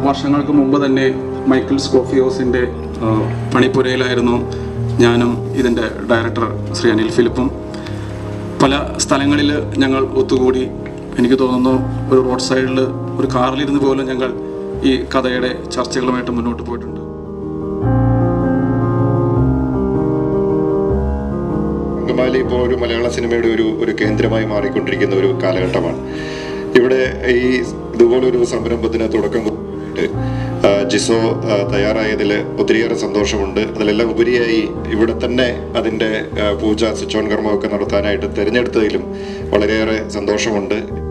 വർഷങ്ങൾക്ക് മുമ്പ് തന്നെ മൈക്കിൾ സ്കോഫി ഹൗസിൻ്റെ ആ, പണിപ്പുരയിലായിരുന്നു ഞാനും ഇതിൻ്റെ ഡയറക്ടർ ശ്രീ അനിൽ ഫിലിപ്പും പല സ്ഥലങ്ങളിൽ ഞങ്ങൾ ഒത്തുകൂടി എനിക്ക് തോന്നുന്നു ഒരു റോഡ് സൈഡിൽ ഒരു കാറിലിരുന്ന് പോലും ഞങ്ങൾ ഈ കഥയുടെ ചർച്ചകളുമായിട്ട് മുന്നോട്ട് പോയിട്ടുണ്ട് അങ്കമാലി ഇപ്പോൾ ഒരു മലയാള സിനിമയുടെ ഒരു ഒരു കേന്ദ്രമായി മാറിക്കൊണ്ടിരിക്കുന്ന ഒരു കാലഘട്ടമാണ് ഇവിടെ ഈ ഇതുപോലൊരു സംരംഭത്തിന് തുടക്കം കുറിച്ചിട്ട്, ആ, ജിസോ ആ, തയ്യാറായതിൽ ഒത്തിരിയേറെ സന്തോഷമുണ്ട് അതിലെല്ലാം ഉപരിയായി ഇവിടെ തന്നെ അതിൻ്റെ ആ, പൂജ സ്വിച്ച് ഓൺ കർമ്മമൊക്കെ നടത്താനായിട്ട് തിരഞ്ഞെടുത്തതിലും വളരെയേറെ സന്തോഷമുണ്ട്